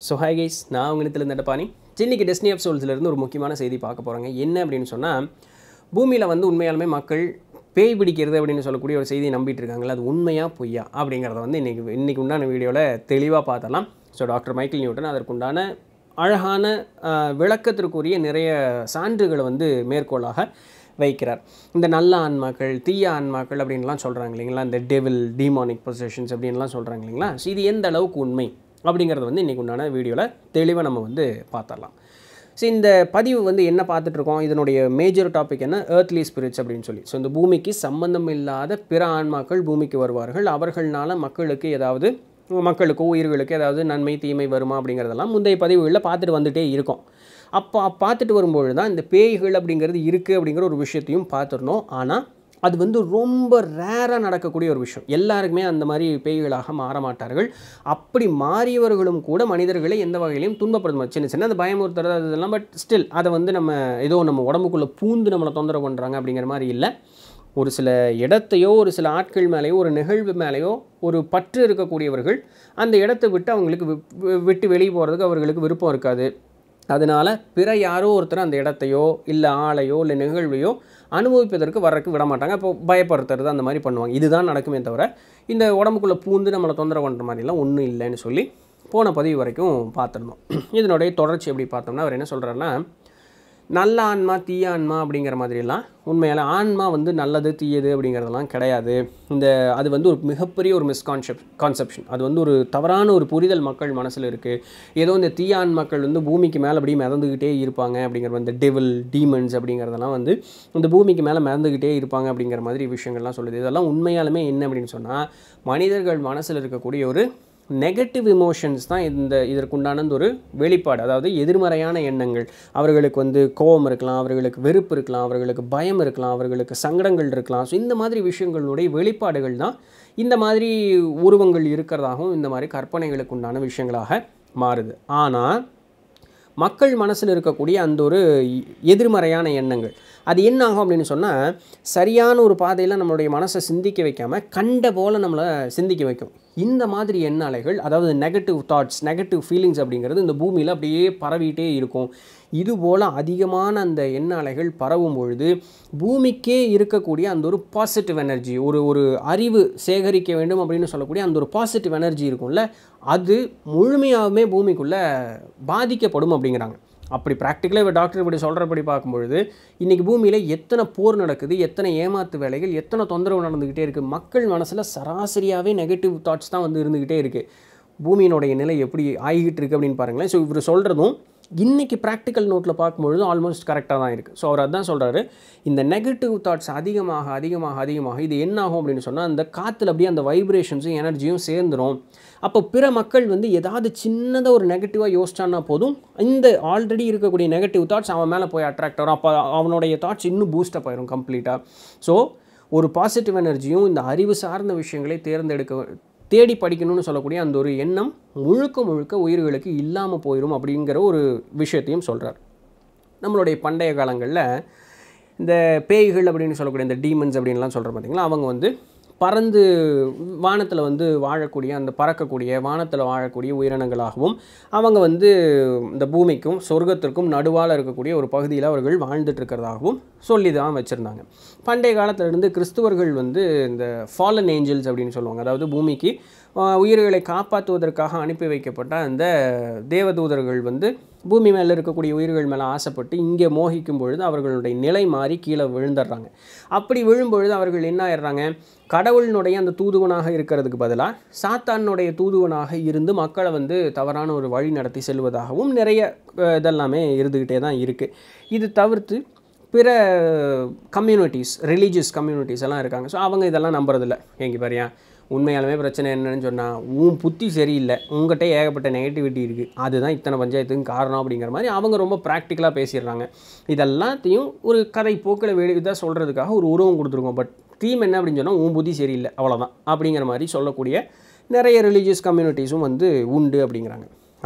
so hi guys நான் உங்களிடத்துல நடப்பானி இன்னைக்கு டெஸ்னி ஆஃப் சோல்ஸ்லேருந்து ஒரு முக்கியமான செய்தி பார்க்க போகிறாங்க என்ன அப்படின்னு சொன்னால் பூமியில் வந்து உண்மையாலுமே மக்கள் பேய் பிடிக்கிறது அப்படின்னு சொல்லக்கூடிய ஒரு செய்தியை நம்பிட்டு இருக்காங்களா அது உண்மையா பொய்யா அப்படிங்கிறத வந்து இன்றைக்கி இன்றைக்கி உண்டான வீடியோவில் தெளிவாக பார்த்தலாம் ஸோ டாக்டர் மைக்கேல் நியூட்டன் அதற்குண்டான அழகான ஆஹ், விளக்கத்திற்குரிய நிறைய சான்றுகளை வந்து மேற்கோளாக வைக்கிறார் இந்த நல்ல ஆன்மாக்கள் தீய ஆன்மாக்கள் அப்படின்லாம் சொல்கிறாங்க இல்லைங்களா இந்த டெவில் டீமானிக் பொசிஷன்ஸ் அப்படின்லாம் சொல்கிறாங்க இல்லைங்களா ஸோ இது எந்த அளவுக்கு உண்மை அப்படிங்கிறத வந்து இன்றைக்கி உண்டான வீடியோவில் தெளிவாக நம்ம வந்து பார்த்தரலாம் ஸோ இந்த பதிவு வந்து என்ன பார்த்துட்ருக்கோம் இதனுடைய மேஜர் டாபிக் என்ன ஏர்த்லி ஸ்பிரிட்ஸ் அப்படின்னு சொல்லி ஸோ இந்த பூமிக்கு சம்பந்தம் இல்லாத பிற ஆன்மாக்கள் பூமிக்கு வருவார்கள் அவர்கள்னால மக்களுக்கு ஏதாவது மக்களுக்கோ உயிர்களுக்கு ஏதாவது நன்மை தீமை வருமா அப்படிங்கிறதெல்லாம் முந்தைய பதிவுகளில் பார்த்துட்டு வந்துட்டே இருக்கோம் அப்போ பார்த்துட்டு வரும்பொழுது தான் இந்த பேய்கள் அப்படிங்கிறது இருக்குது அப்படிங்கிற ஒரு விஷயத்தையும் பார்த்துருந்தோம் ஆனால் அது வந்து ரொம்ப ரேராக நடக்கக்கூடிய ஒரு விஷயம் எல்லாருக்குமே அந்த மாதிரி பேய்களாக மாற மாட்டார்கள் அப்படி மாறியவர்களும் கூட மனிதர்களை எந்த வகையிலையும் துன்பப்படுத்த சின்ன சின்ன அந்த பயமுறுத்துறது அது இதெல்லாம் பட் ஸ்டில் அதை வந்து நம்ம ஏதோ நம்ம உடம்புக்குள்ளே பூந்து நம்மளை தொந்தரவு பண்ணுறாங்க அப்படிங்கிற மாதிரி இல்லை ஒரு சில இடத்தையோ ஒரு சில ஆட்கள் மேலேயோ ஒரு நிகழ்வு மேலேயோ ஒரு பற்று இருக்கக்கூடியவர்கள் அந்த இடத்தை விட்டு அவங்களுக்கு வி- வி- விட்டு வெளியே போகிறதுக்கு அவர்களுக்கு விருப்பம் இருக்காது அதனால் பிற யாரோ ஒருத்தர் அந்த இடத்தையோ இல்லை ஆளையோ இல்லை நிகழ்வையோ அனுபவிப்பதற்கு வர்றதுக்கு விட மாட்டாங்க அப்போ பயப்படுத்துறது அந்த மாதிரி பண்ணுவாங்க இதுதான் நடக்குமே தவிர இந்த உடம்புக்குள்ளே பூந்து நம்மளை தொந்தரவு பண்ணுற மாதிரிலாம் ஒன்றும் இல்லைன்னு சொல்லி போன பதிவு வரைக்கும் பார்த்துருந்தோம் இதனுடைய தொடர்ச்சி எப்படி பார்த்தோம்னா அவர் என்ன சொல்கிறாருன்னா நல்ல ஆன்மா தீய ஆன்மா அப்படிங்கிற மாதிரிலாம் உண்மையால ஆன்மா வந்து நல்லது தீயது அப்படிங்கிறதெல்லாம் கிடையாது இந்த அது வந்து ஒரு மிகப்பெரிய ஒரு மிஸ்கான்செப்ட் கான்செப்ஷன் அது வந்து ஒரு தவறான ஒரு புரிதல் மக்கள் மனசில் இருக்குது ஏதோ இந்த தீய ஆன்மாக்கள் வந்து பூமிக்கு மேலே அப்படியே மிதந்துக்கிட்டே இருப்பாங்க அப்படிங்கிற இந்த டெவில் டீமன்ஸ் அப்படிங்கிறதெல்லாம் வந்து இந்த பூமிக்கு மேலே மிதந்துக்கிட்டே இருப்பாங்க அப்படிங்கிற மாதிரி விஷயங்கள்லாம் சொல்லுது இதெல்லாம் உண்மையாலுமே என்ன அப்படின்னு சொன்னால் மனிதர்கள் மனசில் இருக்கக்கூடிய ஒரு நெகட்டிவ் இமோஷன்ஸ் தான் இந்த இதற்குண்டான ஒரு வெளிப்பாடு அதாவது எதிர்மறையான எண்ணங்கள் அவர்களுக்கு வந்து கோபம் இருக்கலாம் அவர்களுக்கு வெறுப்பு இருக்கலாம் அவர்களுக்கு பயம் இருக்கலாம் அவர்களுக்கு சங்கடங்கள் இருக்கலாம் ஸோ இந்த மாதிரி விஷயங்களுடைய வெளிப்பாடுகள் தான் இந்த மாதிரி உருவங்கள் இருக்கிறதாகவும் இந்த மாதிரி கற்பனைகளுக்கு உண்டான விஷயங்களாக மாறுது ஆனால் மக்கள் மனசில் இருக்கக்கூடிய அந்த ஒரு எதிர்மறையான எண்ணங்கள் அது என்ன ஆகும் அப்படின்னு சொன்னால் சரியான ஒரு பாதையில் நம்மளுடைய மனசை சிந்திக்க வைக்காமல் கண்ட போல் நம்மளை சிந்திக்க வைக்கும் இந்த மாதிரி எண்ண அலைகள் அதாவது நெகட்டிவ் தாட்ஸ் நெகட்டிவ் ஃபீலிங்ஸ் அப்படிங்கிறது இந்த பூமியில் அப்படியே பரவிட்டே இருக்கும் இது போல் அதிகமான அந்த எண்ண அலைகள் பரவும் பொழுது பூமிக்கே இருக்கக்கூடிய அந்த ஒரு பாசிட்டிவ் எனர்ஜி ஒரு ஒரு அறிவு சேகரிக்க வேண்டும் அப்படின்னு சொல்லக்கூடிய அந்த ஒரு பாசிட்டிவ் எனர்ஜி இருக்கும்ல அது முழுமையாகவே பூமிக்குள்ளே பாதிக்கப்படும் அப்படிங்கிறாங்க அப்படி ப்ராக்டிக்கலாக இப்போ டாக்டர் இப்படி சொல்கிறபடி பார்க்கும்பொழுது இன்றைக்கி பூமியில் எத்தனை போர் நடக்குது எத்தனை ஏமாத்து வேலைகள் எத்தனை தொந்தரவு நடந்துக்கிட்டே இருக்குது மக்கள் மனசில் சராசரியாகவே நெகட்டிவ் தாட்ஸ் தான் வந்து இருந்துக்கிட்டே இருக்குது பூமியினுடைய நிலை எப்படி ஆகிட்டு இருக்கு அப்படின்னு பாருங்களேன் ஸோ இவர் சொல்கிறதும் இன்றைக்கி ப்ராக்டிக்கல் நோட்டில் பார்க்கும்பொழுது ஆல்மோஸ்ட் கரெக்டாக தான் இருக்குது ஸோ அவர் அதான் சொல்கிறாரு இந்த நெகட்டிவ் தாட்ஸ் அதிகமாக அதிகமாக அதிகமாக இது என்ன ஆகும் அப்படின்னு சொன்னால் அந்த காற்றுல அப்படியே அந்த வைப்ரேஷன்ஸும் எனர்ஜியும் சேர்ந்துரும் அப்போ பிற மக்கள் வந்து ஏதாவது சின்னதாக ஒரு நெகட்டிவாக யோசிச்சான்னா போதும் இந்த ஆல்ரெடி இருக்கக்கூடிய நெகட்டிவ் தாட்ஸ் அவன் மேலே போய் அட்ராக்ட் ஆகும் அப்போ அவனுடைய தாட்ஸ் இன்னும் பூஸ்டப் ஆயிரும் கம்ப்ளீட்டாக ஸோ ஒரு பாசிட்டிவ் எனர்ஜியும் இந்த அறிவு சார்ந்த விஷயங்களை தேர்ந்தெடுக்க தேடி படிக்கணும்னு சொல்லக்கூடிய அந்த ஒரு எண்ணம் முழுக்க முழுக்க உயிர்களுக்கு இல்லாமல் போயிடும் அப்படிங்கிற ஒரு விஷயத்தையும் சொல்கிறார் நம்மளுடைய பண்டைய காலங்களில் இந்த பேய்கள் அப்படின்னு சொல்லக்கூடிய இந்த டீமன்ஸ் அப்படின்லாம் சொல்கிறோம் பார்த்தீங்களா அவங்க வந்து பறந்து வானத்தில் வந்து வாழக்கூடிய அந்த பறக்கக்கூடிய வானத்தில் வாழக்கூடிய உயிரினங்களாகவும் அவங்க வந்து இந்த பூமிக்கும் சொர்க்கத்திற்கும் நடுவால் இருக்கக்கூடிய ஒரு பகுதியில் அவர்கள் வாழ்ந்துட்டு இருக்கிறதாகவும் சொல்லி தான் வச்சுருந்தாங்க பண்டைய காலத்துல இருந்து கிறிஸ்துவர்கள் வந்து இந்த ஃபாலன் ஏஞ்சல்ஸ் அப்படின்னு சொல்லுவாங்க அதாவது பூமிக்கு ஆஹ், உயிர்களை காப்பாற்றுவதற்காக அனுப்பி வைக்கப்பட்ட அந்த தேவதூதர்கள் வந்து பூமி மேலே இருக்கக்கூடிய உயிர்கள் மேலே ஆசைப்பட்டு இங்கே மோகிக்கும் பொழுது அவர்களுடைய நிலை மாறி கீழே விழுந்துடுறாங்க அப்படி விழும்பொழுது அவர்கள் என்ன ஆயிடுறாங்க கடவுளினுடைய அந்த தூதுவனாக இருக்கிறதுக்கு பதிலாக சாத்தானுடைய தூதுவனாக இருந்து மக்களை வந்து தவறான ஒரு வழி நடத்தி செல்வதாகவும் நிறைய அஹ், இதெல்லாமே இருந்துக்கிட்டே தான் இருக்குது இது தவிர்த்து பிற கம்யூனிட்டிஸ் ரிலீஜியஸ் கம்யூனிட்டிஸ் எல்லாம் இருக்காங்க ஸோ அவங்க இதெல்லாம் நம்புறதில்ல எங்கே பாரியா உண்மையாலுமே பிரச்சனை என்னன்னு சொன்னால் உன் புத்தி சரியில்லை உங்கள்கிட்ட ஏகப்பட்ட நெகட்டிவிட்டி இருக்குது அதுதான் இத்தனை பஞ்சாயத்துக்கும் காரணம் அப்படிங்கிற மாதிரி அவங்க ரொம்ப ப்ராக்டிக்கலாக பேசிடுறாங்க இதெல்லாத்தையும் ஒரு கதை போக்கில் வெளி இதாக சொல்கிறதுக்காக ஒரு உருவம் கொடுத்துருக்கோம் பட் தீம் என்ன அப்படின்னு சொன்னால் உன் புத்தி சரியில்லை அவ்வளோதான் அப்படிங்கிற மாதிரி சொல்லக்கூடிய நிறைய ரிலீஜியஸ் கம்யூனிட்டிஸும் வந்து உண்டு அப்படிங்கிறாங்க ஆனால்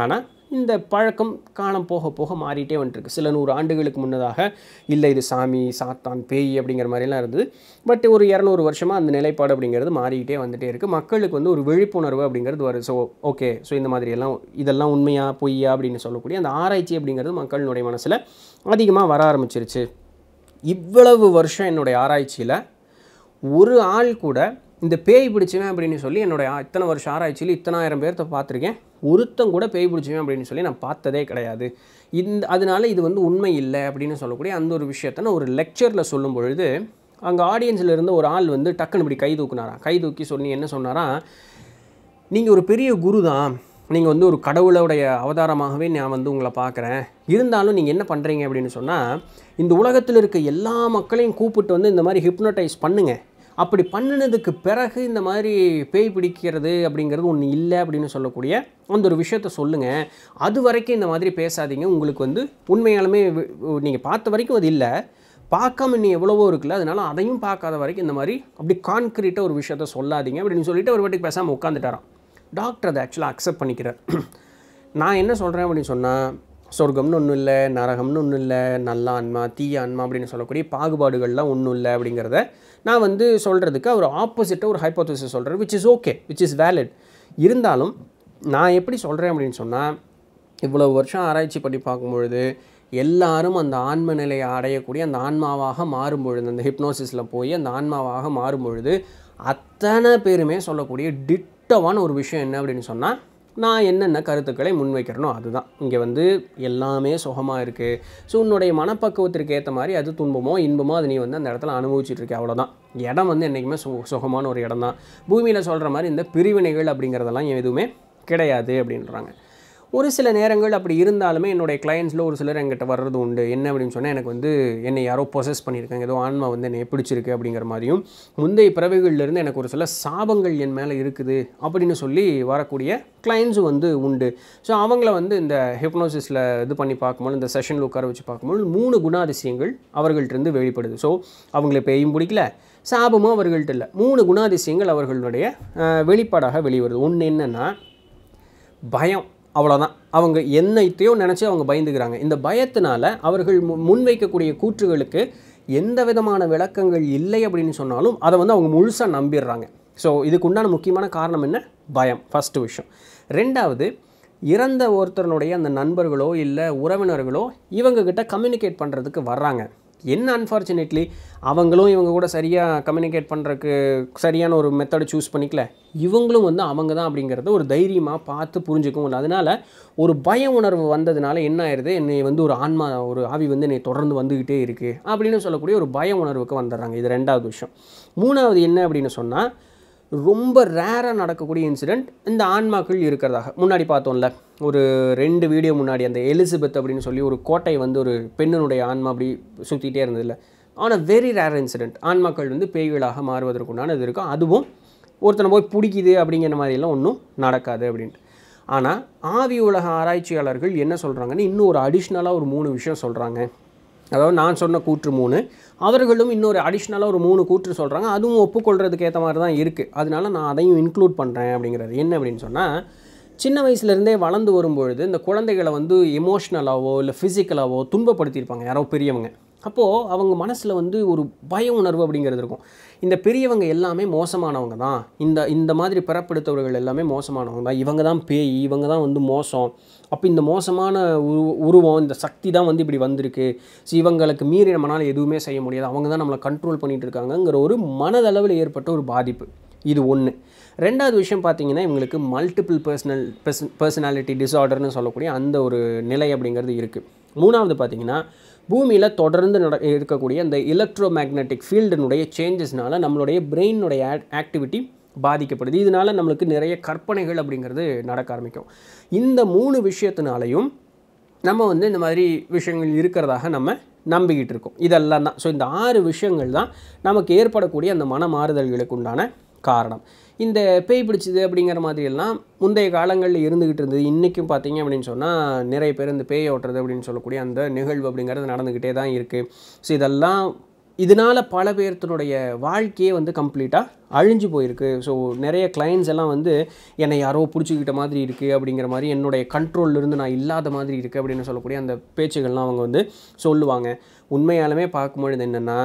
இந்த பழக்கம் காலம் போக போக மாறிட்டே வந்துட்டுருக்கு சில நூறு ஆண்டுகளுக்கு முன்னதாக இல்லை இது சாமி சாத்தான் பேய் அப்படிங்கிற மாதிரிலாம் இருந்தது பட் ஒரு இரநூறு வருஷமாக அந்த நிலைப்பாடு அப்படிங்கிறது மாறிக்கிட்டே வந்துட்டே இருக்குது மக்களுக்கு வந்து ஒரு விழிப்புணர்வு அப்படிங்கிறது வருது ஸோ ஓகே ஸோ இந்த மாதிரியெல்லாம் இதெல்லாம் உண்மையா பொய்யா அப்படின்னு சொல்லக்கூடிய அந்த ஆராய்ச்சி அப்படிங்கிறது மக்களினுடைய மனசில் அதிகமாக வர ஆரம்பிச்சிருச்சு இவ்வளவு வருஷம் என்னுடைய ஆராய்ச்சியில் ஒரு ஆள் கூட இந்த பேய் பிடிச்சவன் அப்படின்னு சொல்லி என்னுடைய ஆ- இத்தனை வருஷம் ஆராய்ச்சியில் இத்தனாயிரம் பேர்த்த பார்த்துருக்கேன் ஒருத்தன் கூட பேய் பிடிச்சவன் அப்படின்னு சொல்லி நான் பார்த்ததே கிடையாது இந்த அதனால இது வந்து உண்மை இல்லை அப்படின்னு சொல்லக்கூடிய அந்த ஒரு விஷயத்தை நான் ஒரு லெக்சரில் சொல்லும் பொழுது அங்கே ஆடியன்ஸில் இருந்த ஒரு ஆள் வந்து டக்குன்னு இப்படி கை தூக்குனாராம் கை தூக்கி சொல்லி என்ன சொன்னாராம் நீங்கள் ஒரு பெரிய குரு தான் நீங்கள் வந்து ஒரு கடவுளுடைய அவதாரமாகவே நான் வந்து உங்களை பார்க்குறேன் இருந்தாலும் நீங்கள் என்ன பண்ணுறீங்க அப்படின்னு சொன்னால் இந்த உலகத்தில் இருக்க எல்லா மக்களையும் கூப்பிட்டு வந்து இந்த மாதிரி ஹிப்னோடைஸ் பண்ணுங்க அப்படி பண்ணினதுக்கு பிறகு இந்த மாதிரி பேய் பிடிக்கிறது அப்படிங்கிறது ஒன்று இல்லை அப்படின்னு சொல்லக்கூடிய அந்த ஒரு விஷயத்த சொல்லுங்கள் அது வரைக்கும் இந்த மாதிரி பேசாதீங்க உங்களுக்கு வந்து உண்மையாலுமே நீங்கள் பார்த்த வரைக்கும் அது இல்லை பார்க்காம இன்னும் எவ்வளவோ இருக்குல்ல அதனால அதையும் பார்க்காத வரைக்கும் இந்த மாதிரி அப்படி கான்க்ரீட்டாக ஒரு விஷயத்த சொல்லாதீங்க அப்படின்னு சொல்லிட்டு ஒரு வாட்டிக்கு பேசாமல் உட்காந்துட்டாராம் டாக்டர் அதை ஆக்சுவலாக அக்செப்ட் பண்ணிக்கிறார் நான் என்ன சொல்கிறேன் அப்படின்னு சொன்னால் சொர்க்கம்னு ஒன்றும் இல்லை நரகம்னு ஒன்றும் இல்லை நல்ல ஆன்மா தீய ஆன்மா அப்படின்னு சொல்லக்கூடிய பாகுபாடுகள்லாம் ஒன்றும் இல்லை அப்படிங்கிறத நான் வந்து சொல்கிறதுக்கு அவர் ஆப்போசிட்டாக ஒரு ஹைப்போதசிஸ் சொல்கிறேன் which is okay which is valid இருந்தாலும் நான் எப்படி சொல்கிறேன் அப்படின்னு சொன்னால் இவ்வளவு வருஷம் ஆராய்ச்சி பண்ணி பார்க்கும்பொழுது எல்லாரும் அந்த ஆன்ம நிலையை அடையக்கூடிய அந்த ஆன்மாவாக மாறும்பொழுது அந்த ஹிப்னோசிஸில் போய் அந்த ஆன்மாவாக மாறும்பொழுது அத்தனை பேருமே சொல்லக்கூடிய டிட்டவான ஒரு விஷயம் என்ன அப்படின்னு சொன்னால் நான் என்னென்ன கருத்துக்களை முன்வைக்கிறனோ அதுதான் இங்கே வந்து எல்லாமே சுகமாக இருக்குது ஸோ உன்னுடைய மனப்பக்குவத்திற்கு ஏற்ற மாதிரி அது துன்பமோ இன்பமோ அது நீ வந்து அந்த இடத்துல அனுபவிச்சுட்டு இருக்க அவ்வளோதான் இடம் வந்து என்றைக்குமே சு சுகமான ஒரு இடம் தான் பூமியில் சொல்கிற மாதிரி இந்த பிரிவினைகள் அப்படிங்கிறதெல்லாம் எதுவுமே கிடையாது அப்படின்றாங்க ஒரு சில நேரங்கள் அப்படி இருந்தாலுமே என்னுடைய கிளையண்ட்ஸில் ஒரு சிலர் என்கிட்ட வர்றது உண்டு என்ன அப்படின்னு சொன்னால் எனக்கு வந்து என்னை யாரோ பொசஸ் பண்ணியிருக்காங்க ஏதோ ஆன்மா வந்து என்னை பிடிச்சிருக்கு அப்படிங்கிற மாதிரியும் முந்தைய பிறவிகள்லேருந்து எனக்கு ஒரு சில சாபங்கள் என் மேலே இருக்குது அப்படின்னு சொல்லி வரக்கூடிய கிளைண்ட்ஸும் வந்து உண்டு ஸோ அவங்கள வந்து இந்த ஹிப்னோசிஸில் இது பண்ணி பார்க்கும்போது இந்த செஷனில் உட்கார வச்சு பார்க்கும்போது மூணு குணாதிசயங்கள் அவர்கள்ட்டிருந்து வெளிப்படுது ஸோ அவங்களை பேயும் பிடிக்கல சாபமும் அவர்கள்ட்ட இல்லை மூணு குணாதிசயங்கள் அவர்களுடைய அஹ், வெளிப்பாடாக வெளிவருது ஒன்று என்னென்னா பயம் அவ்வளோதான் அவங்க என்னத்தையோ நினச்சி அவங்க பயந்துக்கிறாங்க இந்த பயத்தினால அவர்கள் மு- முன்வைக்கக்கூடிய கூற்றுகளுக்கு எந்த விதமான விளக்கங்கள் இல்லை அப்படின்னு சொன்னாலும் அதை வந்து அவங்க முழுசாக நம்பிடுறாங்க ஸோ இதுக்கு உண்டான முக்கியமான காரணம் என்ன பயம் ஃபஸ்ட்டு விஷயம் ரெண்டாவது இறந்த ஒருத்தருடைய அந்த நண்பர்களோ இல்லை உறவினர்களோ இவங்க கிட்ட கம்யூனிகேட் பண்ணுறதுக்கு வர்றாங்க என்ன அன்ஃபார்ச்சுனேட்லி அவங்களும் இவங்க கூட சரியாக கம்யூனிகேட் பண்ணுறதுக்கு சரியான ஒரு மெத்தடை சூஸ் பண்ணிக்கல இவங்களும் வந்து அவங்க தான் அப்படிங்கிறத ஒரு தைரியமாக பார்த்து புரிஞ்சுக்கவும் இல்லை அதனால் ஒரு பய உணர்வு வந்ததுனால என்ன ஆயிடுது என்னை வந்து ஒரு ஆன்மா ஒரு ஆவி வந்து என்னை தொடர்ந்து வந்துக்கிட்டே இருக்குது அப்படின்னு சொல்லக்கூடிய ஒரு பய உணர்வுக்கு வந்துடுறாங்க இது ரெண்டாவது விஷயம் மூணாவது என்ன அப்படின்னு சொன்னால் ரொம்ப ரேராக நடக்கக்கூடிய இன்சிடெண்ட் இந்த ஆன்மாக்கள் இருக்கிறதாக முன்னாடி பார்த்தோம்ல ஒரு ரெண்டு வீடியோ முன்னாடி அந்த எலிசபெத் அப்படின்னு சொல்லி ஒரு கோட்டை வந்து ஒரு பெண்ணினுடைய ஆன்மா அப்படி சுற்றிட்டே இருந்ததில்ல ஆனால் வெரி ரேர் இன்சிடெண்ட் ஆன்மாக்கள் வந்து பேய்களாக மாறுவதற்குண்டான இது இருக்கும் அதுவும் ஒருத்தனை போய் பிடிக்குது அப்படிங்கிற மாதிரியெல்லாம் ஒன்றும் நடக்காது அப்படின்ட்டு ஆனால் ஆவி உலக ஆராய்ச்சியாளர்கள் என்ன சொல்கிறாங்கன்னு இன்னும் ஒரு அடிஷ்னலாக ஒரு மூணு விஷயம் சொல்கிறாங்க அதாவது நான் சொன்ன கூற்று மூணு அவர்களும் இன்னொரு அடிஷ்னலாக ஒரு மூணு கூற்று சொல்கிறாங்க அதுவும் ஒப்புக்கொள்கிறதுக்கு ஏற்ற மாதிரி தான் இருக்குது அதனால நான் அதையும் இன்க்ளூட் பண்ணுறேன் அப்படிங்கிறது என்ன அப்படின்னு சொன்னால் சின்ன வயசுலேருந்தே வளர்ந்து வரும்பொழுது இந்த குழந்தைகளை வந்து எமோஷ்னலாவோ இல்லை ஃபிசிக்கலாவோ துன்பப்படுத்தியிருப்பாங்க யாரோ பெரியவங்க அப்போது அவங்க மனசில் வந்து ஒரு பய உணர்வு அப்படிங்கிறது இருக்கும் இந்த பெரியவங்க எல்லாமே மோசமானவங்க தான் இந்த இந்த மாதிரி பிறப்படுத்தவர்கள் எல்லாமே மோசமானவங்க தான் இவங்க தான் பேய் இவங்க தான் வந்து மோசம் அப்போ இந்த மோசமான உரு உருவம் இந்த சக்தி தான் வந்து இப்படி வந்திருக்கு ஸோ இவங்களுக்கு மீறி நம்மளால் எதுவுமே செய்ய முடியாது அவங்க தான் நம்மளை கண்ட்ரோல் பண்ணிகிட்டு இருக்காங்கங்கிற ஒரு மனதளவில் ஏற்பட்ட ஒரு பாதிப்பு இது ஒன்று ரெண்டாவது விஷயம் பார்த்தீங்கன்னா இவங்களுக்கு மல்டிபிள் பர்சனல் பர்சனாலிட்டி டிஸார்டர்னு சொல்லக்கூடிய அந்த ஒரு நிலை அப்படிங்கிறது இருக்குது மூணாவது பார்த்தீங்கன்னா பூமியில் தொடர்ந்து நட இருக்கக்கூடிய அந்த எலக்ட்ரோ மேக்னெட்டிக் ஃபீல்டினுடைய சேஞ்சஸ்னால நம்மளுடைய பிரெயினுடைய ஆக்டிவிட்டி பாதிக்கப்படுது இதனால நம்மளுக்கு நிறைய கற்பனைகள் அப்படிங்கிறது நடக்க ஆரம்பிக்கும் இந்த மூணு விஷயத்தினாலையும் நம்ம வந்து இந்த மாதிரி விஷயங்கள் இருக்கிறதாக நம்ம நம்பிக்கிட்டு இருக்கோம் இதெல்லாம் தான் ஸோ இந்த ஆறு விஷயங்கள் தான் நமக்கு ஏற்படக்கூடிய அந்த மன மாறுதல்களுக்கு உண்டான காரணம் இந்த பேய் பிடிச்சது அப்படிங்கிற மாதிரியெல்லாம் முந்தைய காலங்களில் இருந்துக்கிட்டு இருந்தது இன்றைக்கும் பார்த்தீங்க அப்படின்னு சொன்னால் நிறைய பேர் இந்த பேய் ஓட்டுறது அப்படின்னு சொல்லக்கூடிய அந்த நிகழ்வு அப்படிங்கிறது நடந்துக்கிட்டே தான் இருக்குது ஸோ இதெல்லாம் இதனால் பல பேர்த்தினுடைய வாழ்க்கையே வந்து கம்ப்ளீட்டாக அழிஞ்சு போயிருக்கு ஸோ நிறைய கிளைண்ட்ஸ் எல்லாம் வந்து என்னை யாரோ பிடிச்சிக்கிட்ட மாதிரி இருக்குது அப்படிங்கிற மாதிரி என்னுடைய control ல இருந்து நான் இல்லாத மாதிரி இருக்குது அப்படின்னு சொல்லக்கூடிய அந்த பேச்சுகள்லாம் அவங்க வந்து சொல்லுவாங்க உண்மையாலுமே பார்க்கும்பொழுது என்னென்னா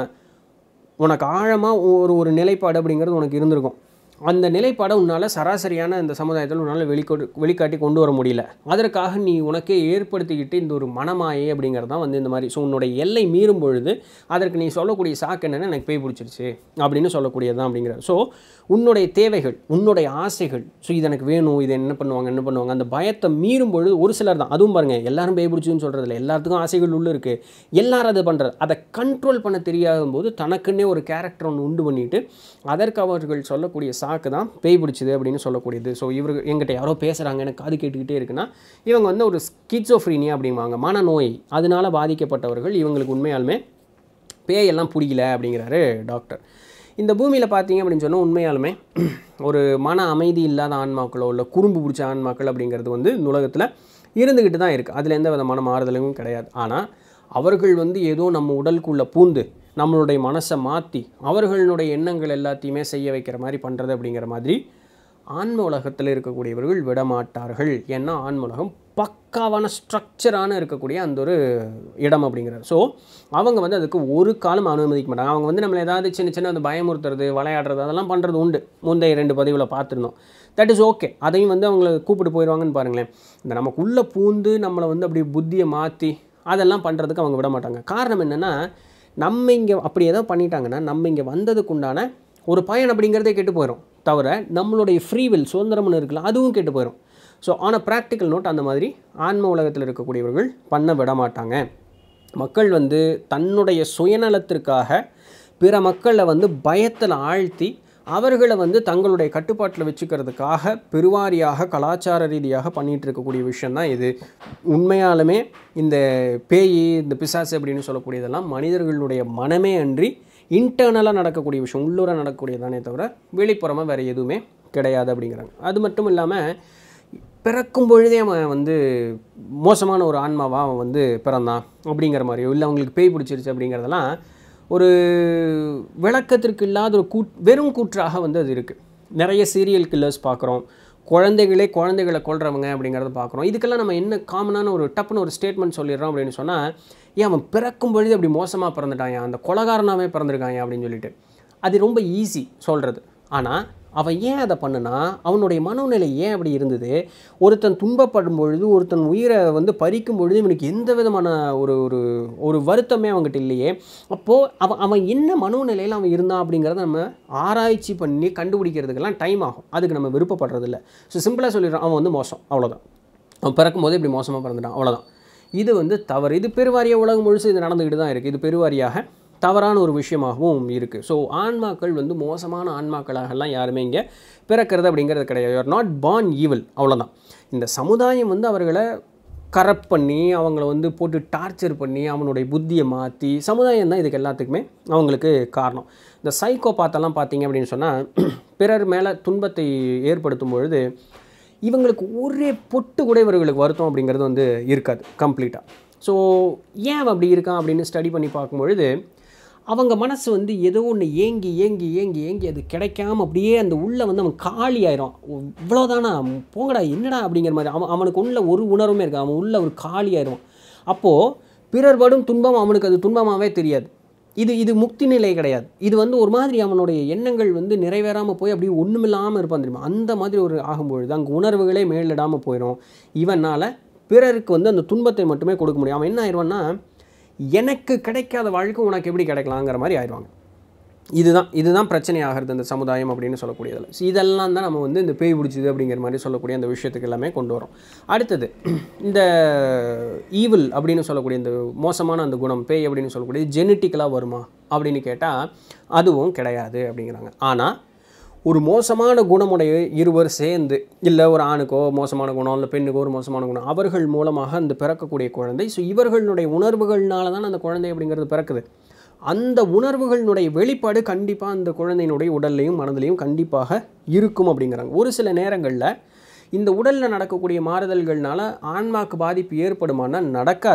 உனக்கு ஆழமாக ஒரு ஒரு நிலைப்பாடு அப்படிங்கிறது உனக்கு இருந்திருக்கும் அந்த நிலைப்பாடை உன்னால் சராசரியான இந்த சமுதாயத்தில் உன்னால் வெளிக்கொடு வெளிக்காட்டி கொண்டு வர முடியல அதற்காக நீ உனக்கே ஏற்படுத்திக்கிட்டு இந்த ஒரு மனமாயை அப்படிங்கிறது தான் வந்து இந்த மாதிரி ஸோ உன்னுடைய எல்லை மீறும் பொழுது அதற்கு நீ சொல்லக்கூடிய சாக்கு என்னென்னா எனக்கு பேய் பிடிச்சிருச்சு அப்படின்னு சொல்லக்கூடியது தான் அப்படிங்கிற ஸோ உன்னுடைய தேவைகள் உன்னுடைய ஆசைகள் ஸோ இது எனக்கு வேணும் இதை என்ன பண்ணுவாங்க என்ன பண்ணுவாங்க அந்த பயத்தை மீறும் பொழுது ஒரு சிலர் தான் அதுவும் பாருங்கள் எல்லாரும் பேய் பிடிச்சுன்னு சொல்கிறதில்ல எல்லாத்துக்கும் ஆசைகள் உள்ள இருக்குது எல்லாரும் அதை பண்ணுறது அதை கண்ட்ரோல் பண்ண தெரியாத போது தனக்குன்னே ஒரு கேரக்டர் ஒன்று உண்டு பண்ணிட்டு அதற்கு அவர்கள் சொல்லக்கூடிய சாக்கு தான் பேய் பிடிச்சது அப்படின்னு சொல்லக்கூடியது ஸோ இவர்கள் எங்கிட்ட யாரோ பேசுகிறாங்க எனக்கு காது கேட்டுக்கிட்டே இருக்குன்னா இவங்க வந்து ஒரு ஸ்கிட்சோஃப்ரீனியா அப்படிம்பாங்க மனநோய் அதனால பாதிக்கப்பட்டவர்கள் இவங்களுக்கு உண்மையாலுமே பேயெல்லாம் பிடிக்கல அப்படிங்கிறாரு டாக்டர் இந்த பூமியில் பார்த்தீங்க அப்படின்னு சொன்னால் உண்மையாலுமே ஒரு மன அமைதி இல்லாத ஆன்மாக்களோ இல்லை குறும்பு பிடிச்ச ஆன்மாக்கள் அப்படிங்கிறது வந்து இந்த உலகத்தில் இருந்துக்கிட்டு தான் இருக்குது அதில் எந்த விதமான மாறுதலும் கிடையாது ஆனால் அவர்கள் வந்து ஏதோ நம்ம உடலுக்குள்ளே பூந்து நம்மளுடைய மனசை மாற்றி அவர்களுடைய எண்ணங்கள் எல்லாத்தையுமே செய்ய வைக்கிற மாதிரி பண்ணுறது அப்படிங்கிற மாதிரி ஆன்ம உலகத்தில் இருக்கக்கூடியவர்கள் விடமாட்டார்கள் ஏன்னா ஆன்ம உலகம் பக்காவான ஸ்ட்ரக்சரான இருக்கக்கூடிய அந்த ஒரு இடம் அப்படிங்கிறார் ஸோ அவங்க வந்து அதுக்கு ஒரு காலம் அனுமதிக்க மாட்டாங்க அவங்க வந்து நம்மளை ஏதாவது சின்ன சின்ன அந்த பயமுறுத்துறது விளையாடுறது அதெல்லாம் பண்ணுறது உண்டு முந்தைய ரெண்டு பதிவில் பார்த்துருந்தோம் தட் இஸ் ஓகே அதையும் வந்து அவங்கள கூப்பிட்டு போயிடுவாங்கன்னு பாருங்களேன் இந்த நமக்குள்ளே பூந்து நம்மளை வந்து அப்படி புத்தியை மாற்றி அதெல்லாம் பண்ணுறதுக்கு அவங்க விட மாட்டாங்க காரணம் என்னென்னா நம்ம இங்கே அப்படி ஏதோ பண்ணிட்டாங்கன்னா நம்ம இங்கே வந்ததுக்கு உண்டான ஒரு பயன் அப்படிங்கிறதே கெட்டு போயிடும் தவிர நம்மளுடைய ஃப்ரீவில் சுதந்திரம்னு இருக்குல்ல அதுவும் கெட்டு போயிடும் so on a practical note அந்த மாதிரி ஆன்ம உலகத்தில் இருக்கக்கூடியவர்கள் பண்ண விட மாட்டாங்க மக்கள் வந்து தன்னுடைய சுயநலத்திற்காக பிற மக்களை வந்து பயத்தில் ஆழ்த்தி அவர்களை வந்து தங்களுடைய கட்டுப்பாட்டில் வச்சுக்கிறதுக்காக பெருவாரியாக கலாச்சார ரீதியாக பண்ணிகிட்டு இருக்கக்கூடிய விஷயந்தான் இது உண்மையாலுமே இந்த பேய் இந்த பிசாசு அப்படின்னு சொல்லக்கூடியதெல்லாம் மனிதர்களுடைய மனமே அன்றி இன்டர்னலாக நடக்கக்கூடிய விஷயம் உள்ளூர நடக்கக்கூடியதானே தவிர வெளிப்புறமாக வேறு எதுவுமே கிடையாது அப்படிங்கிறாங்க அது மட்டும் இல்லாமல் பிறக்கும் பொழுதே அவன் வந்து மோசமான ஒரு ஆன்மாவாக அவன் வந்து பிறந்தான் அப்படிங்கிற மாதிரியோ இல்லை அவங்களுக்கு பேய் பிடிச்சிருச்சு அப்படிங்கிறதெல்லாம் ஒரு விளக்கத்திற்கு இல்லாத ஒரு கூட் வெறும் கூற்றாக வந்து அது இருக்குது நிறைய சீரியல் கில்லர்ஸ் பார்க்குறோம் குழந்தைகளே குழந்தைகளை கொள்றவங்க அப்படிங்கிறத பார்க்குறோம் இதுக்கெல்லாம் நம்ம என்ன காமனான ஒரு டப்புன்னு ஒரு ஸ்டேட்மெண்ட் சொல்லிடுறோம் அப்படின்னு சொன்னால் ஏன் அவன் பிறக்கும் பொழுது அப்படி மோசமாக பிறந்துட்டான் அந்த கொலகாரனாவே பிறந்திருக்கான் அப்படின்னு சொல்லிட்டு அது ரொம்ப ஈஸி சொல்கிறது ஆனால் அவன் ஏன் அதை பண்ணுனா அவனுடைய மனநிலை ஏன் அப்படி இருந்தது ஒருத்தன் துன்பப்படும் பொழுது ஒருத்தன் உயிரை வந்து பறிக்கும் பொழுது இவனுக்கு எந்த விதமான ஒரு ஒரு ஒரு வருத்தமே அவங்ககிட்ட இல்லையே அப்போது அவன் அவன் என்ன மனோநிலையில் அவன் இருந்தான் அப்படிங்கிறத நம்ம ஆராய்ச்சி பண்ணி கண்டுபிடிக்கிறதுக்கெல்லாம் டைம் ஆகும் அதுக்கு நம்ம விருப்பப்படுறதில்ல ஸோ சிம்பிளாக சொல்லிடுறான் அவன் வந்து மோசம் அவ்வளோதான் அவன் பிறக்கும் போது இப்படி மோசமாக பிறந்துட்டான் அவ்வளோதான் இது வந்து தவறு இது பெருவாரிய உலகம் முழுசு இது நடந்துக்கிட்டு தான் இருக்குது இது பெருவாரியாக தவறான ஒரு விஷயமாகவும் இருக்குது ஸோ ஆன்மாக்கள் வந்து மோசமான ஆன்மாக்களாகலாம் யாருமே இங்கே பிறக்கிறது அப்படிங்கிறது கிடையாது யூஆர் நாட் born ஈவில் அவ்வளோதான் இந்த சமுதாயம் வந்து அவர்களை கரப்ட் பண்ணி அவங்கள வந்து போட்டு டார்ச்சர் பண்ணி அவனுடைய புத்தியை மாற்றி சமுதாயம் தான் இதுக்கு எல்லாத்துக்குமே அவங்களுக்கு காரணம் இந்த சைக்கோ பார்த்தெல்லாம் பார்த்தீங்க அப்படின்னு சொன்னால் பிறர் மேலே துன்பத்தை ஏற்படுத்தும் பொழுது இவங்களுக்கு ஒரே பொட்டு கூட இவர்களுக்கு வருத்தம் அப்படிங்கிறது வந்து இருக்காது கம்ப்ளீட்டாக ஸோ ஏன் அவன் அப்படி இருக்கான் அப்படின்னு ஸ்டடி பண்ணி பார்க்கும்பொழுது அவங்க மனசு வந்து ஏதோ ஒன்று ஏங்கி ஏங்கி ஏங்கி ஏங்கி அது கிடைக்காம அப்படியே அந்த உள்ளே வந்து அவன் காலி ஆயிரும் இவ்வளோதானா போங்கடா என்னடா அப்படிங்கிற மாதிரி அவன் அவனுக்கு உள்ள ஒரு உணர்வுமே இருக்கு அவன் உள்ள ஒரு காலி ஆயிடுவான் அப்போது பிறர் படும் துன்பம் அவனுக்கு அது துன்பமாகவே தெரியாது இது இது முக்தி நிலை கிடையாது இது வந்து ஒரு மாதிரி அவனுடைய எண்ணங்கள் வந்து நிறைவேறாமல் போய் அப்படியே ஒன்றுமில்லாமல் இருப்பான் தெரியுமா அந்த மாதிரி ஒரு ஆகும்பொழுது அங்கே உணர்வுகளே மேலிடாமல் போயிடும் இவனால் பிறருக்கு வந்து அந்த துன்பத்தை மட்டுமே கொடுக்க முடியும் அவன் என்ன ஆயிடுவான்னா எனக்கு கிடைக்காத வாழ்க்கை உனக்கு எப்படி கிடைக்கலாங்கிற மாதிரி ஆயிடுவாங்க இதுதான் இதுதான் பிரச்சனை ஆகிறது இந்த சமுதாயம் அப்படின்னு சொல்லக்கூடியதில் ஸோ இதெல்லாம் தான் நம்ம வந்து இந்த பேய் பிடிச்சிது அப்படிங்கிற மாதிரி சொல்லக்கூடிய அந்த விஷயத்துக்கு எல்லாமே கொண்டு வரோம் அடுத்தது இந்த ஈவில் அப்படின்னு சொல்லக்கூடிய இந்த மோசமான அந்த குணம் பேய் அப்படின்னு சொல்லக்கூடிய ஜெனட்டிக்கலாக வருமா அப்படின்னு கேட்டால் அதுவும் கிடையாது அப்படிங்கிறாங்க ஆனால் ஒரு மோசமான குணமுடைய இருவர் சேர்ந்து இல்லை ஒரு ஆணுக்கோ மோசமான குணம் இல்லை பெண்ணுக்கோ ஒரு மோசமான குணம் அவர்கள் மூலமாக அந்த பிறக்கக்கூடிய குழந்தை ஸோ இவர்களுடைய உணர்வுகள்னால தான் அந்த குழந்தை அப்படிங்கிறது பிறக்குது அந்த உணர்வுகளினுடைய வெளிப்பாடு கண்டிப்பாக அந்த குழந்தையினுடைய உடல்லையும் மனதிலையும் கண்டிப்பாக இருக்கும் அப்படிங்கிறாங்க ஒரு சில நேரங்களில் இந்த உடலில் நடக்கக்கூடிய மாறுதல்கள்னால ஆன்மாக்கு பாதிப்பு ஏற்படுமானா நடக்காது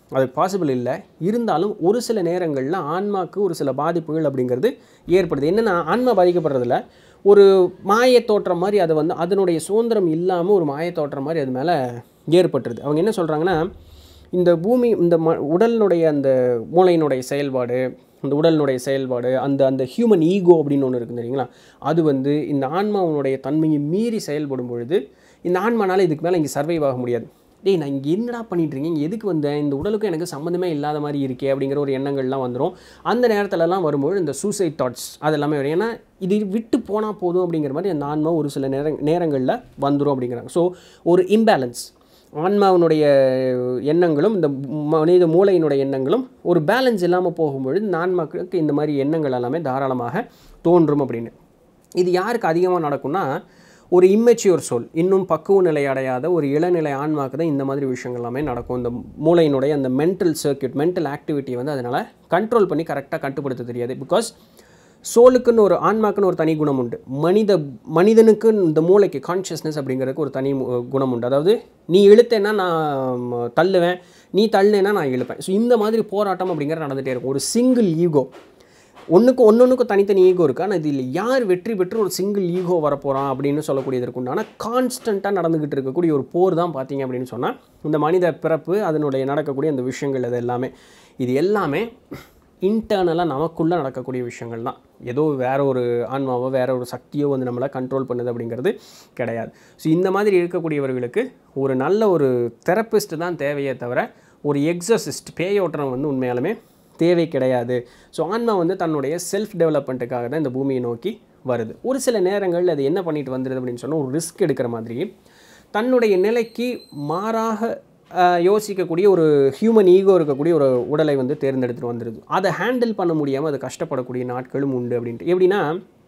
அது பாசிபிள் இல்லை இருந்தாலும் ஒரு சில நேரங்களில் ஆன்மாக்கு ஒரு சில பாதிப்புகள் அப்படிங்கிறது ஏற்படுது என்னென்னா ஆன்மா பாதிக்கப்படுறதில்ல ஒரு மாயத் தோற்றம் மாதிரி அதை வந்து அதனுடைய சுதந்திரம் இல்லாமல் ஒரு மாயத் தோற்றம் மாதிரி அது மேலே ஏற்பட்டுருது அவங்க என்ன சொல்கிறாங்கன்னா இந்த பூமி இந்த ம உடலினுடைய அந்த மூளையினுடைய செயல்பாடு இந்த உடலினுடைய செயல்பாடு அந்த அந்த ஹியூமன் ஈகோ அப்படின்னு ஒன்று இருக்குது தெரியுங்களா அது வந்து இந்த ஆன்மாவுடைய தன்மையை மீறி செயல்படும் பொழுது இந்த ஆன்மானால இதுக்கு மேலே இங்கே சர்வைவ் ஆக முடியாது டேய் நான் இங்கே என்னடா பண்ணிட்டு இருக்கேன் இங்கே எதுக்கு வந்தேன் இந்த உடலுக்கும் எனக்கு சம்மந்தமே இல்லாத மாதிரி இருக்கே அப்படிங்கிற ஒரு எண்ணங்கள்லாம் வந்துடும் அந்த நேரத்துலலாம் வரும்போது இந்த சூசைட் தாட்ஸ் அதெல்லாமே வரும் ஏன்னா இது விட்டு போனால் போதும் அப்படிங்கிற மாதிரி அந்த ஆன்மா ஒரு சில நேர நேரங்களில் வந்துடும் அப்படிங்கிறாங்க ஸோ ஒரு இம்பேலன்ஸ் ஆன்மாவினுடைய எண்ணங்களும் இந்த மனித மூளையினுடைய எண்ணங்களும் ஒரு பேலன்ஸ் இல்லாமல் போகும்பொழுது இந்த ஆன்மாக்களுக்கு இந்த மாதிரி எண்ணங்கள் எல்லாமே தாராளமாக தோன்றும் அப்படின்னு இது யாருக்கு அதிகமாக நடக்கும்னா ஒரு இம்மெச்சியூர் சொல் இன்னும் பக்குவ நிலை அடையாத ஒரு இளநிலை ஆன்மாக்கு தான் இந்த மாதிரி விஷயங்கள் எல்லாமே நடக்கும் இந்த மூளையினுடைய அந்த மென்டல் சர்க்கியூட் மென்டல் ஆக்டிவிட்டி வந்து அதனால் கண்ட்ரோல் பண்ணி கரெக்டாக கட்டுப்படுத்த தெரியாது பிகாஸ் சோலுக்குன்னு ஒரு ஆன்மாக்குன்னு ஒரு தனி குணம் உண்டு மனித மனிதனுக்கு இந்த மூளைக்கு கான்ஷியஸ்னஸ் அப்படிங்கிறதுக்கு ஒரு தனி மு- குணம் உண்டு அதாவது நீ இழுத்தேன்னா நான் ம, தள்ளுவேன் நீ தள்ளினேன்னா நான் இழுப்பேன் ஸோ இந்த மாதிரி போராட்டம் அப்படிங்கிறது நடந்துகிட்டே இருக்கும் ஒரு சிங்கிள் ஈகோ ஒன்றுக்கு ஒன்னொன்றுக்கும் தனித்தனி ஈகோ இருக்குது ஆனால் இதில் யார் வெற்றி பெற்று ஒரு சிங்கிள் ஈகோ வரப்போகிறான் அப்படின்னு சொல்லக்கூடியதற்கு உண்டான கான்ஸ்டண்ட்டாக நடந்துக்கிட்டு இருக்கக்கூடிய ஒரு போர் தான் பார்த்தீங்க அப்படின்னு சொன்னால் இந்த மனித பிறப்பு அதனுடைய நடக்கக்கூடிய அந்த விஷயங்கள் அது எல்லாமே இது எல்லாமே இன்டர்னலாக நமக்குள்ளே நடக்கக்கூடிய விஷயங்கள் தான் ஏதோ வேற ஒரு ஆன்மாவோ வேற ஒரு சக்தியோ வந்து நம்மளை கண்ட்ரோல் பண்ணுது அப்படிங்கிறது கிடையாது ஸோ இந்த மாதிரி இருக்கக்கூடியவர்களுக்கு ஒரு நல்ல ஒரு தெரப்பிஸ்ட் தான் தேவையே தவிர ஒரு எக்ஸசிஸ்ட் பேயோட்டம் வந்து உண்மையாலுமே தேவை கிடையாது ஸோ ஆன்மா வந்து தன்னுடைய செல்ஃப் டெவலப்மெண்ட்டுக்காக தான் இந்த பூமியை நோக்கி வருது ஒரு சில நேரங்களில் அது என்ன பண்ணிட்டு வந்துடுது அப்படின்னு சொன்னால் ஒரு ரிஸ்க் எடுக்கிற மாதிரி தன்னுடைய நிலைக்கு மாறாக ஆஹ், யோசிக்கக்கூடிய ஒரு ஹியூமன் ஈகோ இருக்கக்கூடிய ஒரு உடலை வந்து தேர்ந்தெடுத்துட்டு வந்துடுது அதை ஹேண்டில் பண்ண முடியாமல் அது கஷ்டப்படக்கூடிய நாட்களும் உண்டு அப்படின்ட்டு எப்படின்னா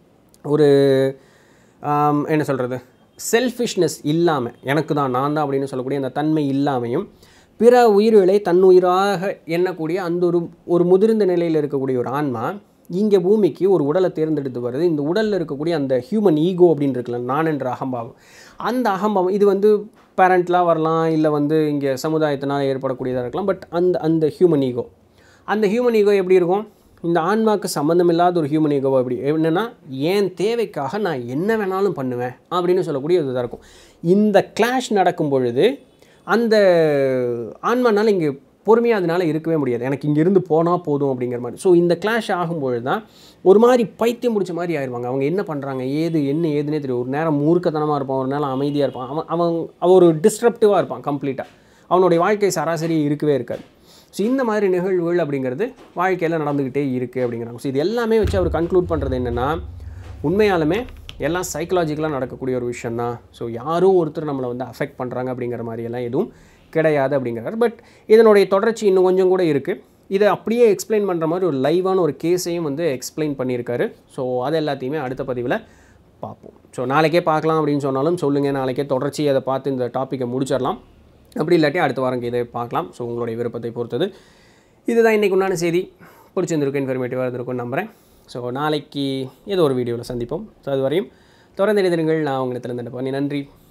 ஒரு ஆம், என்ன சொல்கிறது செல்ஃபிஷ்னஸ் இல்லாமல் எனக்கு தான் நான் தான் அப்படின்னு சொல்லக்கூடிய அந்த தன்மை இல்லாமையும் பிற உயிர்களை தன் உயிராக எண்ணக்கூடிய அந்த ஒரு ஒரு முதிர்ந்த நிலையில் இருக்கக்கூடிய ஒரு ஆன்மா இங்கே பூமிக்கு ஒரு உடலை தேர்ந்தெடுத்து வருது இந்த உடலில் இருக்கக்கூடிய அந்த ஹியூமன் ஈகோ அப்படின்னு இருக்குல்ல நான் என்ற அகம்பாவம் அந்த அகம்பாவம் இது வந்து பேரண்ட்லாம் வரலாம் இல்லை வந்து இங்கே சமுதாயத்தினால் ஏற்படக்கூடியதாக இருக்கலாம் பட் அந்த அந்த ஹியூமன் ஈகோ அந்த ஹியூமன் ஈகோ எப்படி இருக்கும் இந்த ஆன்மாக்கு சம்மந்தமில்லாத ஒரு ஹியூமன் ஈகோ எப்படி என்னென்னா என் தேவைக்காக நான் என்ன வேணாலும் பண்ணுவேன் அப்படின்னு சொல்லக்கூடிய இதுதான் இருக்கும் இந்த கிளாஷ் நடக்கும் பொழுது அந்த ஆன்மானால இங்கே பொறுமையாக அதனால் இருக்கவே முடியாது எனக்கு இங்கேருந்து போனால் போதும் அப்படிங்கிற மாதிரி ஸோ இந்த கிளாஷ் ஆகும்பொழுது தான் ஒரு மாதிரி பைத்தியம் முடிச்ச மாதிரி ஆயிடுவாங்க அவங்க என்ன பண்ணுறாங்க ஏது என்ன ஏதுனே தெரியும் ஒரு நேரம் மூர்க்கத்தனமாக இருப்பான் ஒரு நேரம் அமைதியாக இருப்பான் அவன் அவன் அவன் ஒரு டிஸ்ட்ரப்டிவாக இருப்பான் கம்ப்ளீட்டாக அவனுடைய வாழ்க்கை சராசரி இருக்கவே இருக்காது ஸோ இந்த மாதிரி நிகழ்வுகள் அப்படிங்கிறது வாழ்க்கையில் நடந்துக்கிட்டே இருக்குது அப்படிங்கிறாங்க ஸோ இது எல்லாமே வச்சு அவர் கன்க்ளூட் பண்ணுறது என்னென்னா உண்மையாலுமே எல்லாம் சைக்கலாஜிக்கலாக நடக்கக்கூடிய ஒரு விஷயம் தான் ஸோ யாரோ ஒருத்தர் நம்மளை வந்து அஃபெக்ட் பண்ணுறாங்க அப்படிங்கிற மாதிரியெல்லாம் எதுவும் கிடையாது அப்படிங்கிறார் பட் இதனுடைய தொடர்ச்சி இன்னும் கொஞ்சம் கூட இருக்குது இதை அப்படியே எக்ஸ்பிளைன் பண்ணுற மாதிரி ஒரு லைவான ஒரு கேஸையும் வந்து எக்ஸ்பிளைன் பண்ணியிருக்காரு ஸோ அது எல்லாத்தையுமே அடுத்த பதிவில் பார்ப்போம் ஸோ நாளைக்கே பார்க்கலாம் அப்படின்னு சொன்னாலும் சொல்லுங்கள் நாளைக்கே தொடர்ச்சி அதை பார்த்து இந்த டாப்பிக்கை முடிச்சிடலாம் அப்படி இல்லாட்டி அடுத்த வாரம் இதை பார்க்கலாம் ஸோ உங்களுடைய விருப்பத்தை பொறுத்தது இதுதான் இன்றைக்கு உண்டான செய்தி பிடிச்சிருந்திருக்கும் இன்ஃபர்மேட்டிவாக இருந்திருக்கும் நம்புகிறேன் ஸோ நாளைக்கு ஏதோ ஒரு வீடியோவில் சந்திப்போம் ஸோ அது வரையும் தொடர்ந்து எழுதிருங்கள் நான் உங்களை திறந்துட்டு பண்ணி நன்றி